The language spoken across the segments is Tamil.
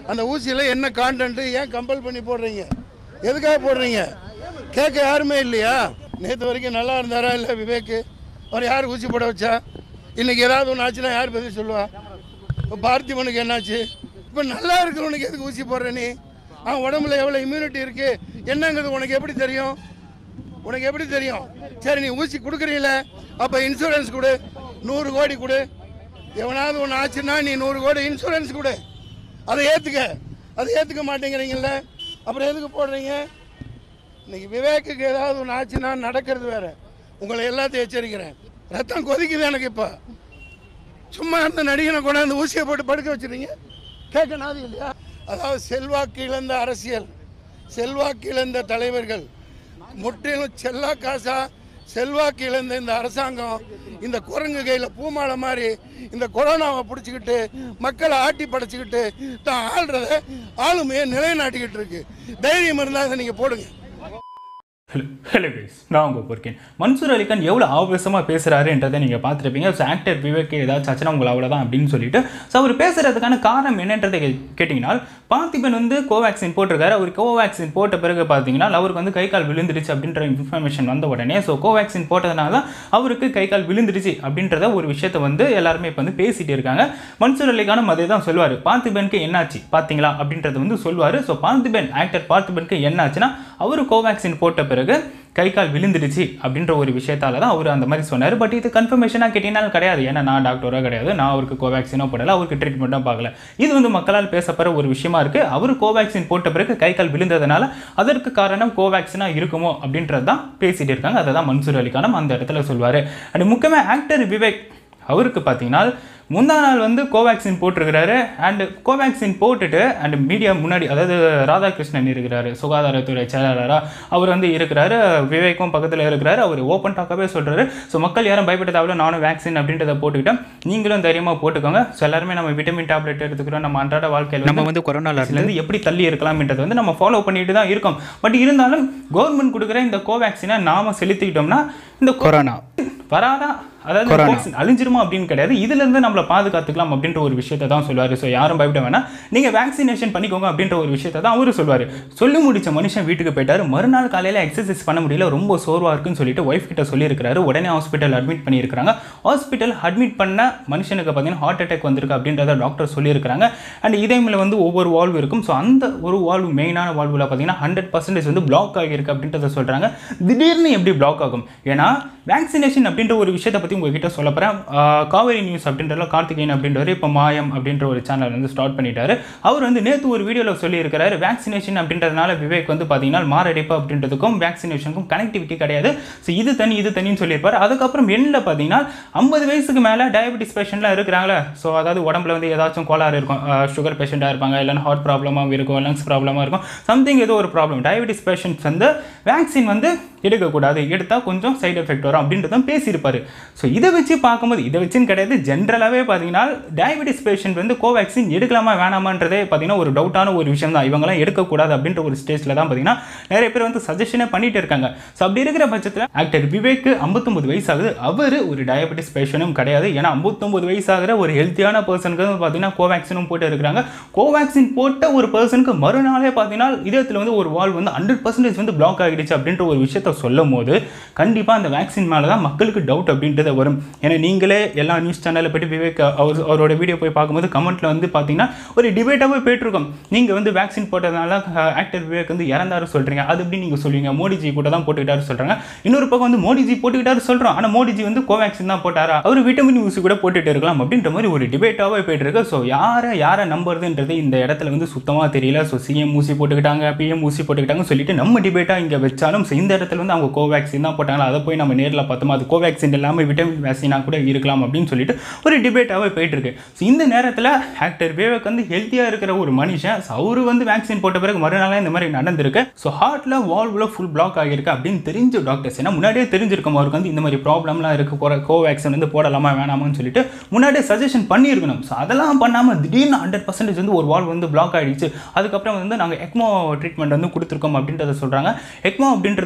அந்த ஊசியில் என்ன கான்டென்ட் ஏன் கம்பல் பண்ணி போடுறீங்க எதுக்காக போடுறீங்க கேட்க யாருமே இல்லையா நேற்று வரைக்கும் நல்லா இருந்தாரா இல்லை விவேக் அவர் யார் ஊசி போட வச்சா இன்னைக்கு ஏதாவது ஒன்று ஆச்சுன்னா யார் பதில் சொல்லுவா இப்போ பார்த்திபனுக்கு என்னாச்சு இப்போ நல்லா இருக்கிறவனுக்கு எதுக்கு ஊசி போடுற நீ அவன் உடம்புல எவ்வளோ இம்யூனிட்டி இருக்கு என்னங்கிறது உனக்கு எப்படி தெரியும் உனக்கு எப்படி தெரியும் சரி நீ ஊசி கொடுக்குறீல அப்போ இன்சூரன்ஸ் கொடு நூறு கோடி கொடு எவனாவது ஒன்று ஆச்சுன்னா நீ நூறு கோடி இன்சூரன்ஸ் கொடு அதை ஏற்றுக்க அதை ஏற்றுக்க மாட்டேங்கிறீங்கல்ல அப்புறம் எதுக்கு போடுறீங்க இன்னைக்கு விவேக்குக்கு ஏதாவது ஒன்று ஆச்சுன்னா நடக்கிறது வேற உங்களை எல்லாத்தையும் எச்சரிக்கிறேன் ரத்தம் கொதிக்குது எனக்கு இப்போ சும்மா இருந்த நடிகனை கொண்டாந்து ஊசியை போட்டு படுக்க வச்சிருங்க கேட்க நாதி இல்லையா அதாவது செல்வாக்கு இழந்த அரசியல் செல்வாக்கு இழந்த தலைவர்கள் முற்றிலும் செல்லா காசா செல்வாக்கு இழந்த இந்த அரசாங்கம் இந்த குரங்கு கையில் பூமாலை மாதிரி இந்த கொரோனாவை பிடிச்சிக்கிட்டு மக்களை ஆட்டி படைச்சிக்கிட்டு தான் ஆள்றத ஆளுமையை நிலைநாட்டிக்கிட்டு இருக்கு தைரியம் இருந்தால் இதை நீங்கள் போடுங்க ஹலோ ஹலோ கைஸ் நான் உங்கள் பொறுக்கேன் மன்சூர் அலிகான் எவ்வளோ ஆவேசமாக பேசுகிறாருன்றதை நீங்கள் பார்த்துருப்பீங்க ஸோ ஆக்டர் விவேக் ஏதாச்சும் ஆச்சுன்னா உங்களை அவ்வளோதான் அப்படின்னு சொல்லிட்டு ஸோ அவர் பேசுகிறதுக்கான காரணம் என்னன்றதை கே- கேட்டிங்கன்னா பார்த்திபன் வந்து கோவேக்சின் போட்டிருக்காரு அவர் கோவேக்சின் போட்ட பிறகு பார்த்தீங்கன்னா அவருக்கு வந்து கை கால் விழுந்துருச்சு அப்படின்ற இன்ஃபர்மேஷன் வந்த உடனே ஸோ கோவேக்சின் போட்டதுனால தான் அவருக்கு கை கால் விழுந்துருச்சு அப்படின்றத ஒரு விஷயத்தை வந்து எல்லாருமே இப்போ வந்து பேசிட்டு இருக்காங்க மன்சூர் அலிகானும் அதே தான் சொல்லுவார் பார்த்திபனுக்கு என்னாச்சு பார்த்தீங்களா அப்படின்றத வந்து சொல்லுவார் ஸோ பார்த்திபன் ஆக்டர் பார்த்திபனுக்கு என்னாச்சுன்னா அவர் கோவேக்சின் போட்ட பிறகு கை கால் விழுந்துடுச்சு அப்படின்ற ஒரு விஷயத்தால தான் அவர் அந்த மாதிரி சொன்னார் பட் இது கன்ஃபர்மேஷனாக கேட்டீங்கன்னா கிடையாது ஏன்னா நான் டாக்டரோ கிடையாது நான் அவருக்கு கோவேக்சினோ போடல அவருக்கு ட்ரீட்மெண்ட்டும் பார்க்கல இது வந்து மக்களால் பேசப்படுற ஒரு விஷயமா இருக்கு அவர் கோவேக்சின் போட்ட பிறகு கை கால் விழுந்ததுனால அதற்கு காரணம் கோவேக்சினாக இருக்குமோ அப்படின்றது தான் பேசிட்டு இருக்காங்க அதை தான் மன்சூர் அலிகானம் அந்த இடத்துல சொல்வார் அண்ட் முக்கியமாக ஆக்டர் விவேக் அவருக்கு பார்த்தீங்கன்னா முந்தா நாள் வந்து கோவேக்சின் போட்டிருக்கிறாரு அண்ட் கோவேக்சின் போட்டுட்டு அண்ட் மீடியா முன்னாடி அதாவது ராதாகிருஷ்ணன் இருக்கிறாரு சுகாதாரத்துறை செயலாளராக அவர் வந்து இருக்கிறாரு விவேக்கும் பக்கத்தில் இருக்கிறாரு அவர் ஓப்பன் டாக்காகவே சொல்கிறாரு ஸோ மக்கள் யாரும் பயப்பட தேவையில்ல நானும் வேக்சின் அப்படின்றத போட்டுக்கிட்டேன் நீங்களும் தைரியமாக போட்டுக்கோங்க ஸோ எல்லாருமே நம்ம விட்டமின் டேப்லெட் எடுத்துக்கிறோம் நம்ம அன்றாட வாழ்க்கையில் நம்ம வந்து கொரோனால இருந்து எப்படி தள்ளி இருக்கலாம்ன்றது வந்து நம்ம ஃபாலோ பண்ணிட்டு தான் இருக்கோம் பட் இருந்தாலும் கவர்மெண்ட் கொடுக்குற இந்த கோவேக்சினை நாம செலுத்திக்கிட்டோம்னா இந்த கொரோனா வராதா அதாவது vaccine அழிஞ்சிருமா அப்படின்னு கிடையாது இதுல இருந்து நம்மளை பாதுகாத்துக்கலாம் அப்படின்ற ஒரு விஷயத்தை தான் சொல்லுவாரு ஸோ யாரும் பயப்பட வேணாம் நீங்க வேக்சினேஷன் பண்ணிக்கோங்க அப்படின்ற ஒரு விஷயத்தை தான் அவரு சொல்லுவாரு சொல்லி முடிச்ச மனுஷன் வீட்டுக்கு போயிட்டாரு மறுநாள் காலையில எக்ஸசைஸ் பண்ண முடியல ரொம்ப சோர்வா இருக்குன்னு சொல்லிட்டு ஒய்ஃப் கிட்ட சொல்லியிருக்காரு உடனே ஹாஸ்பிட்டல் அட்மிட் பண்ணியிருக்காங்க ஹாஸ்பிட்டல் அட்மிட் பண்ண மனுஷனுக்கு பார்த்தீங்கன்னா ஹார்ட் அட்டாக் வந்திருக்கு அப்படின்றத டாக்டர் சொல்லியிருக்காங்க அண்ட் இதயமில் வந்து ஒவ்வொரு வால்வு இருக்கும் ஸோ அந்த ஒரு வால்வு மெயினான வால்வில் பார்த்தீங்கன்னா ஹண்ட்ரட் பர்சன்டேஜ் வந்து பிளாக் ஆகியிருக்கு அப்படின்றத சொல்கிறாங்க திடீர்னு எப்படி பிளாக் ஆகும் ஏன்னா வேக்சினேஷன் அப்படின்ற ஒரு விஷயத்தை பற்றி உங்ககிட்ட சொல்ல போகிறேன் காவேரி நியூஸ் அப்படின்றதுல கார்த்திகேயன் அப்படின்றவர் இப்போ மாயம் அப்படின்ற ஒரு சேனல் வந்து ஸ்டார்ட் பண்ணிட்டாரு அவர் வந்து நேற்று ஒரு வீடியோவில் சொல்லியிருக்கிறாரு வேக்சினேஷன் அப்படின்றதுனால விவேக் வந்து பார்த்தீங்கன்னா மாரடைப்பு அப்படின்றதுக்கும் வேக்சினேஷனுக்கும் கனெக்டிவிட்டி கிடையாது ஸோ இது தனி இது தனின்னு சொல்லியிருப்பார் அதுக்கப்புறம் எண்ணில் பார்த்தீங்கன்னா ஐம்பது வயசுக்கு மேலே டயபெட்டிஸ் பேஷண்ட்லாம் இருக்கிறாங்களே ஸோ அதாவது உடம்புல வந்து ஏதாச்சும் கோளாறு இருக்கும் சுகர் பேஷண்ட்டாக இருப்பாங்க இல்லைன்னா ஹார்ட் ப்ராப்ளமாக இருக்கும் லங்ஸ் ப்ராப்ளமாக இருக்கும் சம்திங் ஏதோ ஒரு ப்ராப்ளம் டயபெட்டிஸ் பேஷண்ட்ஸ் வந்து வேக்சின் வந்து எடுக்கக்கூடாது எடுத்தால் கொஞ்சம் சைடு எஃபெக்ட் வரும் அப்படின்றதும் பேசியிருப்பாரு ஸோ இதை வச்சு பார்க்கும்போது இதை வச்சுன்னு கிடையாது ஜென்ரலாகவே பார்த்தீங்கன்னா டயபெட்டிஸ் பேஷண்ட் வந்து கோவேக்சின் எடுக்கலாமா வேணாமான்றதே பார்த்தீங்கன்னா ஒரு டவுட்டான ஒரு விஷயம் தான் இவங்கெல்லாம் எடுக்கக்கூடாது அப்படின்ற ஒரு ஸ்டேஜில் தான் பார்த்தீங்கன்னா நிறைய பேர் வந்து சஜஷனே பண்ணிட்டு இருக்காங்க ஸோ அப்படி இருக்கிற பட்சத்தில் ஆக்டர் விவேக்கு ஐம்பத்தொம்பது வயசு ஆகுது அவர் ஒரு டயபெட்டிஸ் பேஷனும் கிடையாது ஏன்னா ஐம்பத்தொம்பது வயசாகிற ஒரு ஹெல்த்தியான பர்சனுக்கு வந்து பார்த்தீங்கன்னா கோவேக்சினும் போட்டு இருக்கிறாங்க கோவேக்சின் போட்ட ஒரு பர்சனுக்கு மறுநாளே பார்த்தீங்கன்னா இதயத்தில் வந்து ஒரு வால் வந்து ஹண்ட்ரட் பர்சன்டேஜ் வந்து பிளாக் ஆகிடுச்சு அப்படின்ற ஒரு விஷயத்த சொல்லும் போது கண்டிப்பாக அந்த வேக்சின் மேலே தான் மக்களுக்கு டவுட் அப்படின்றது வரும் ஏன்னா நீங்களே எல்லா நியூஸ் சேனலில் போய்ட்டு விவேக் அவர் அவரோட வீடியோ போய் பார்க்கும்போது கமெண்ட்டில் வந்து பார்த்தீங்கன்னா ஒரு டிபேட்டாகவே போயிட்டுருக்கோம் நீங்கள் வந்து வேக்சின் போட்டதுனால ஆக்டர் விவேக் வந்து இறந்தாரு சொல்கிறீங்க அது எப்படி நீங்கள் சொல்லுவீங்க மோடிஜி கூட தான் போட்டுக்கிட்டாரு சொல்கிறாங்க இன்னொரு பக்கம் வந்து மோடிஜி போட்டுக்கிட்டாரு சொல்கிறோம் ஆனால் மோடிஜி வந்து கோவேக்சின் தான் போட்டாரா அவர் விட்டமின் ஊசி கூட போட்டுட்டு இருக்கலாம் அப்படின்ற மாதிரி ஒரு டிபேட்டாகவே போயிட்டு இருக்கு ஸோ யாரை யாரை நம்புறதுன்றது இந்த இடத்துல வந்து சுத்தமாக தெரியல ஸோ சிஎம் ஊசி போட்டுக்கிட்டாங்க பிஎம் ஊசி போட்டுக்கிட்டாங்கன்னு சொல்லிட்டு நம்ம டிபேட்டாக இங்கே வச்சாலும் so இந்த இடத்துல வந்து அவங்க கோவேக்சின் தான் போட்டாங்களா அதை போய் நம்ம நேரில் பார்த்தோமா அது கோவேக்சின் இல்லாமல் விட்டமின் வேக்சினாக கூட இருக்கலாம் அப்படின்னு சொல்லிட்டு ஒரு டிபேட்டாகவே போயிட்டு இருக்கு ஸோ இந்த நேரத்தில் ஆக்டர் விவேக் வந்து ஹெல்த்தியாக இருக்கிற ஒரு மனுஷன் ஸோ அவரு வந்து வேக்சின் போட்ட பிறகு மறுநாளே இந்த மாதிரி நடந்திருக்கு ஸோ ஹார்ட்டில் வால்வில் ஃபுல் பிளாக் ஆகியிருக்கு அப்படின்னு தெரிஞ்ச டாக்டர்ஸ் ஏன்னா முன்னாடியே தெரிஞ்சிருக்கும் அவருக்கு வந்து இந்த மாதிரி ப்ராப்ளம்லாம் இருக்கு போகிற கோவேக்சின் வந்து போடலாமா வேணாமான்னு சொல்லிட்டு முன்னாடியே சஜஷன் பண்ணியிருக்கணும் ஸோ அதெல்லாம் பண்ணாமல் திடீர்னு ஹண்ட்ரட் பர்சன்டேஜ் வந்து ஒரு வால் வந்து பிளாக் ஆகிடுச்சு அதுக்கப்புறம் வந்து நாங்கள் எக்மோ ட்ரீட்மெண்ட் வந்து கொடுத்துருக்கோம் அப்படின்றத சொல்கிறாங்க எக்மோ அப்படின்றத பார்த்தீங்கன்னா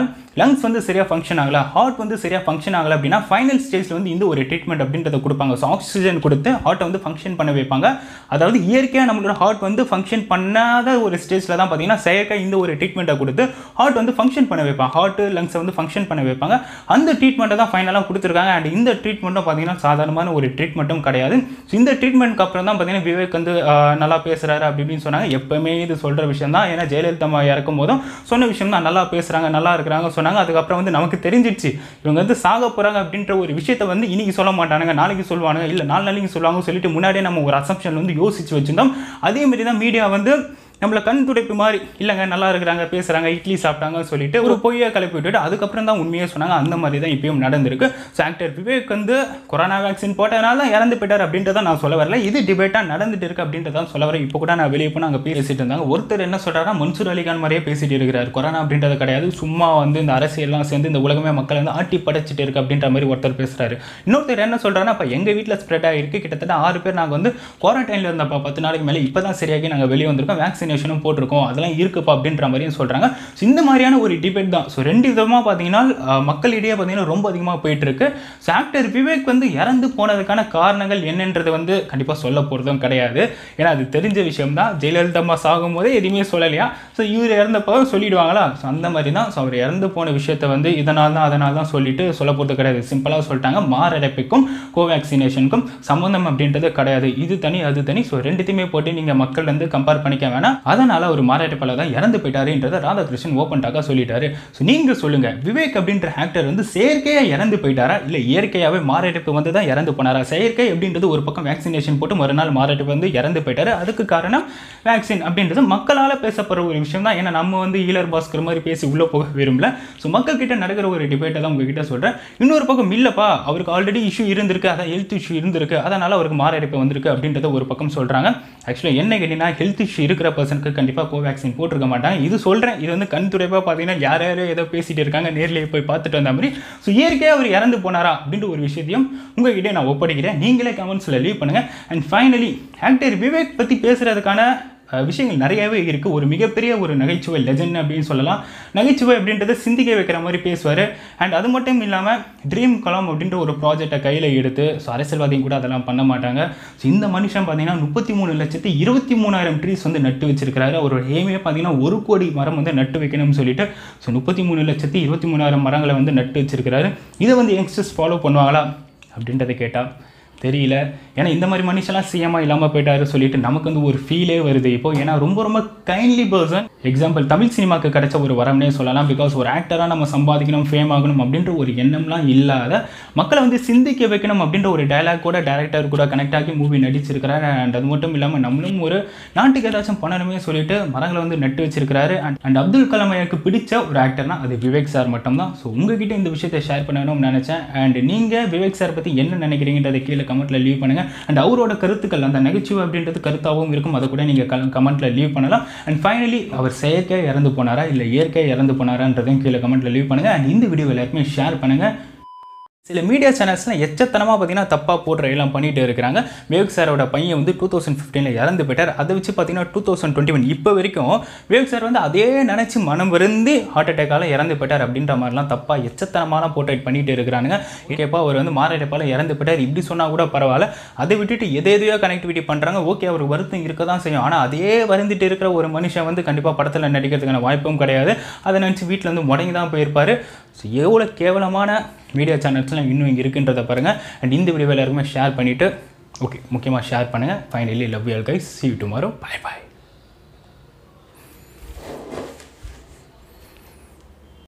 அப்படின்னால் லங்ஸ் வந்து சரியாக ஃபங்க்ஷன் ஆகலை ஹார்ட் வந்து சரியாக ஃபங்க்ஷன் ஆகலை அப்படின்னா ஃபைனல் ஸ்டேஜில் வந்து இந்த ஒரு ட்ரீட்மெண்ட் அப்படின்றத கொடுப்பாங்க ஸோ ஆக்சிஜன் கொடுத்து ஹார்ட்டை வந்து ஃபங்க்ஷன் பண்ண வைப்பாங்க அதாவது இயற்கையாக நம்மளோட ஹார்ட் வந்து ஃபங்க்ஷன் பண்ணாத ஒரு ஸ்டேஜில் தான் பார்த்தீங்கன்னா செயற்கை இந்த ஒரு ட்ரீட்மெண்ட்டை கொடுத்து ஹார்ட் வந்து ஃபங்க்ஷன் பண்ண வைப்பாங்க ஹார்ட் லங்ஸை வந்து ஃபங்க்ஷன் பண்ண வைப்பாங்க அந்த ட்ரீட்மெண்ட்டை தான் ஃபைனலாக கொடுத்துருக்காங்க அண்ட் இந்த ட்ரீட்மெண்ட்டும் பார்த்தீங்கன்னா சாதாரணமான ஒரு ட்ரீட்மெண்ட்டும் கிடையாது ஸோ இந்த ட்ரீட்மெண்ட்க்கு அப்புறம் தான் பார்த்தீங்கன்னா விவேக் வந்து ஆஹ், நல்லா பேசுகிறாரு அப்படி இப்படின்னு சொன்னாங்க எப்பவுமே இது சொல்கிற விஷயம் தான் ஏன்னா ஜெயலலிதா அம்மா இறக்கும் போதும் சொன்ன விஷயம் தான் நல்லா பேசுகிறாங்க நல்லா இருக்கிறாங்க சொன்னாங்க அதுக்கப்புறம் வந்து நமக்கு தெரிஞ்சிடுச்சு இவங்க வந்து சாக போகிறாங்க அப்படின்ற ஒரு விஷயத்தை வந்து இன்னைக்கு சொல்ல மாட்டானுங்க நாளைக்கு சொல்லுவானுங்க இல்லை நாலு நாளைக்கு சொல்லுவாங்க சொல்லிட்டு முன்னாடியே நம்ம ஒரு அசம்ஷன் வந்து யோசிச்சு வச்சிருந்தோம் அதே மாதிரி தான் மீடியா வந்து நம்மளை கண் துடைப்பு மாதிரி இல்லைங்க நல்லா இருக்கிறாங்க பேசுகிறாங்க இட்லி சாப்பிட்டாங்கன்னு சொல்லிட்டு ஒரு பொய்யை கிளப்பி விட்டுட்டு அதுக்கப்புறம் தான் உண்மையை சொன்னாங்க அந்த மாதிரி தான் இப்பயும் நடந்திருக்கு ஸோ ஆக்டர் விவேக் வந்து கொரோனா வேக்சின் போட்டதுனால தான் இறந்து போயிட்டார் அப்படின்றத நான் சொல்ல வரல இது டிபேட்டாக நடந்துட்டு இருக்கு அப்படின்றத சொல்ல வரேன் இப்போ கூட நான் வெளியே போய் அங்கே பேசிட்டு இருந்தாங்க ஒருத்தர் என்ன சொல்றாருன்னா மன்சூர் அலிகான் மாதிரியே பேசிட்டு இருக்கிறார் கொரோனா அப்படின்றது கிடையாது சும்மா வந்து இந்த அரசியல்லாம் சேர்ந்து இந்த உலகமே மக்கள் வந்து ஆட்டி படைச்சிட்டு இருக்கு அப்படின்ற மாதிரி ஒருத்தர் பேசுறாரு இன்னொருத்தர் என்ன சொல்றாருன்னா அப்போ எங்கள் வீட்டில் ஸ்ப்ரெட் ஆகிருக்கு கிட்டத்தட்ட ஆறு பேர் நாங்கள் வந்து குவாரண்டைனில் இருந்தப்பா பத்து நாளைக்கு மேலே இப்போ தான் சரியாகி நாங்கள் வெளியே வந்திருக்கோம் வேக்சினேஷனும் போட்டிருக்கோம் அதெல்லாம் இருக்குப்பா அப்படின்ற மாதிரியும் சொல்கிறாங்க ஸோ இந்த மாதிரியான ஒரு டிபேட் தான் ஸோ ரெண்டு விதமாக பார்த்தீங்கன்னா அஹ், மக்களிடையே பார்த்தீங்கன்னா ரொம்ப அதிகமாக போயிட்டு இருக்கு ஸோ ஆக்டர் விவேக் வந்து இறந்து போனதுக்கான காரணங்கள் என்னன்றது வந்து கண்டிப்பாக சொல்ல போகிறதும் கிடையாது ஏன்னா அது தெரிஞ்ச விஷயம் தான் ஜெயலலிதா அம்மா சாகும் போதே எதுவுமே சொல்லலையா ஸோ இவர் இறந்தப்போ சொல்லிடுவாங்களா ஸோ அந்த மாதிரி தான் ஸோ அவர் இறந்து போன விஷயத்தை வந்து இதனால் தான் அதனால தான் சொல்லிட்டு சொல்ல போகிறது கிடையாது சிம்பிளாக சொல்லிட்டாங்க மாரடைப்புக்கும் கோவேக்சினேஷனுக்கும் சம்மந்தம் அப்படின்றது கிடையாது இது தனி அது தனி ஸோ ரெண்டுத்தையுமே போட்டு நீங்கள் மக்கள் வந்து கம்பேர் பண்ணிக்க வேணாம் அதனால் ஒரு மாரடைப்பால் தான் இறந்து போயிட்டாருன்றதை ராதாகிருஷ்ணன் ஓப்பன் டாக்காக சொல்லிட்டாரு ஸோ நீங்கள் சொல்லுங்கள் விவேக் அப்படின்ற ஆக்டர் வந்து செயற்கையாக இறந்து போயிட்டாரா இல்லை இயற்கையாகவே மாரடைப்பு வந்து தான் இறந்து போனாரா செயற்கை அப்படின்றது ஒரு பக்கம் வேக்சினேஷன் போட்டு மறுநாள் மாரடைப்பு வந்து இறந்து போயிட்டாரு அதுக்கு காரணம் வேக்சின் அப்படின்றது மக்களால் பேசப்படுற ஒரு விஷயம் தான் ஏன்னா நம்ம வந்து ஈலர் பாஸ்கர் மாதிரி பேசி உள்ளே போக விரும்பல ஸோ மக்கள் கிட்ட நடக்கிற ஒரு டிபேட்டை தான் உங்ககிட்ட சொல்கிறேன் இன்னொரு பக்கம் இல்லைப்பா அவருக்கு ஆல்ரெடி இஷ்யூ இருந்திருக்கு அதான் ஹெல்த் இஷ்யூ இருந்திருக்கு அதனால் அவருக்கு மாரடைப்பு வந்திருக்கு அப்படின்றத ஒரு பக்கம் சொல்கிறாங்க ஆக்சுவலாக என்ன கேட்டிங்கன்னா ஹெல்த் இஷ்யூ இருக்கிற பர்சனுக்கு கண்டிப்பாக கோவேக்சின் போட்டிருக்க மாட்டாங்க இது சொல்கிறேன் இது வந்து கண் துடைப்பாக பார்த்தீங்கன்னா யார் யாரோ ஏதோ பேசிட்டு இருக்காங்க நேர்லயே போய் பார்த்துட்டு வந்த மாதிரி ஸோ இயற்கையாக அவர் இறந்து போனாரா அப்படின்ற ஒரு விஷயத்தையும் உங்ககிட்ட நான் ஒப்படைக்கிறேன் நீங்களே கமெண்ட்ஸில் லீவ் பண்ணுங்கள் அண்ட் ஃபைனலி ஆக்டர் விவேக் பற்றி பேசுகிறதுக்கான அஹ் விஷயங்கள் நிறையவே இருக்குது ஒரு மிகப்பெரிய ஒரு நகைச்சுவை லெஜண்ட் அப்படின்னு சொல்லலாம் நகைச்சுவை அப்படின்றத சிந்திக்க வைக்கிற மாதிரி பேசுவார் அண்ட் அது மட்டும் இல்லாமல் ட்ரீம் கலாம் அப்படின்ற ஒரு ப்ராஜெக்டை கையில் எடுத்து ஸோ அரசியல்வாதியும் கூட அதெல்லாம் பண்ண மாட்டாங்க ஸோ இந்த மனுஷன் பார்த்தீங்கன்னா முப்பத்தி மூணு லட்சத்து இருபத்தி மூணாயிரம் ட்ரீஸ் வந்து நட்டு வச்சிருக்கிறாரு அவரோட எய்மே பார்த்தீங்கன்னா ஒரு கோடி மரம் வந்து நட்டு வைக்கணும்னு சொல்லிட்டு ஸோ முப்பத்தி மூணு லட்சத்து இருபத்தி மூணாயிரம் மரங்களை வந்து நட்டு வச்சிருக்கிறாரு இதை வந்து யங்ஸ்டர்ஸ் ஃபாலோ பண்ணுவாங்களா அப்படின்றத கேட்டால் தெரியல ஏன்னா இந்த மாதிரி மனுஷன்லாம் சிஎம்மாக இல்லாமல் போயிட்டாரு சொல்லிட்டு நமக்கு வந்து ஒரு ஃபீலே வருது இப்போ ஏன்னா ரொம்ப ரொம்ப கைண்ட்லி பர்சன் எக்ஸாம்பிள் தமிழ் சினிமாக்கு கிடைச்ச ஒரு வரம்னே சொல்லலாம் பிகாஸ் ஒரு ஆக்டராக நம்ம சம்பாதிக்கணும் ஃபேம் ஆகணும் அப்படின்ற ஒரு எண்ணம்லாம் இல்லாத மக்களை வந்து சிந்திக்க வைக்கணும் அப்படின்ற ஒரு டயலாக் கூட டேரக்டர் கூட கனெக்ட் ஆகி மூவி நடிச்சிருக்கிறாரு அண்ட் அது மட்டும் இல்லாமல் நம்மளும் ஒரு நாட்டுக்கு ஏதாச்சும் பண்ணணுமே சொல்லிட்டு மரங்களை வந்து நட்டு வச்சிருக்கிறாரு அண்ட் அண்ட் அப்துல் கலாம் ஐயாக்கு பிடிச்ச ஒரு ஆக்டர்னா அது விவேக் சார் மட்டும்தான் ஸோ உங்ககிட்ட இந்த விஷயத்தை ஷேர் பண்ணணும்னு நினச்சேன் அண்ட் நீங்கள் விவேக் சார் பற்றி என்ன நினைக்கிறீங்கன்றதை கீழே கமெண்ட்டில் லீவ் பண்ணுங்கள் அண்ட் அவரோட கருத்துக்கள் அந்த நெகட்டிவ் அப்படின்றது கருத்தாகவும் இருக்கும் அதை கூட நீங்கள் கமெண்ட்டில் லீவ் பண்ணலாம் அண்ட் ஃபைனலி அவர் செயற்கையாக இறந்து போனாரா இல்லை இயற்கையாக இறந்து போனாரான்றதையும் கீழே கமெண்ட்டில் லீவ் பண்ணுங்கள் அண்ட் இந்த வீடியோ எல்லாருக்குமே ஷேர் பண்ணுங்கள் சில மீடியா சேனல்ஸ்லாம் எச்சத்தனமாக பார்த்தீங்கன்னா தப்பாக போடுற எல்லாம் பண்ணிட்டு இருக்கிறாங்க விவேக் சாரோட பையன் வந்து டூ தௌசண்ட் ஃபிஃப்டீனில் இறந்து போயிட்டார் அதை வச்சு பார்த்தீங்கன்னா டூ தௌசண்ட் டுவெண்ட்டி ஒன் இப்போ வரைக்கும் விவேக் சார் வந்து அதே நினச்சி மனம் விருந்து ஹார்ட் அட்டாக்கால இறந்து போயிட்டார் அப்படின்ற மாதிரிலாம் தப்பாக எச்சத்தனமான போர்ட்ரேட் பண்ணிட்டு இருக்கிறானுங்க கேப்பா அவர் வந்து மாரடைப்பால் இறந்து போயிட்டார் இப்படி சொன்னால் கூட பரவாயில்ல அதை விட்டுட்டு எதை எதையோ கனெக்டிவிட்டி பண்ணுறாங்க ஓகே அவர் வருத்தம் இருக்க தான் செய்யும் ஆனால் அதே வருந்திட்டு இருக்கிற ஒரு மனுஷன் வந்து கண்டிப்பாக படத்தில் நடிக்கிறதுக்கான வாய்ப்பும் கிடையாது அதை நினச்சி வீட்டில் வந்து முடங்கி தான் போயிருப்பார் ஸோ எவ்வளோ கேவலமான மீடியா சேனல்ஸ்லாம் இன்னும் இங்கே இருக்குன்றதை பாருங்கள் அண்ட் இந்த வீடியோ எல்லாருக்குமே ஷேர் பண்ணிவிட்டு ஓகே முக்கியமாக ஷேர் பண்ணுங்கள் finally love you guys see you tomorrow bye bye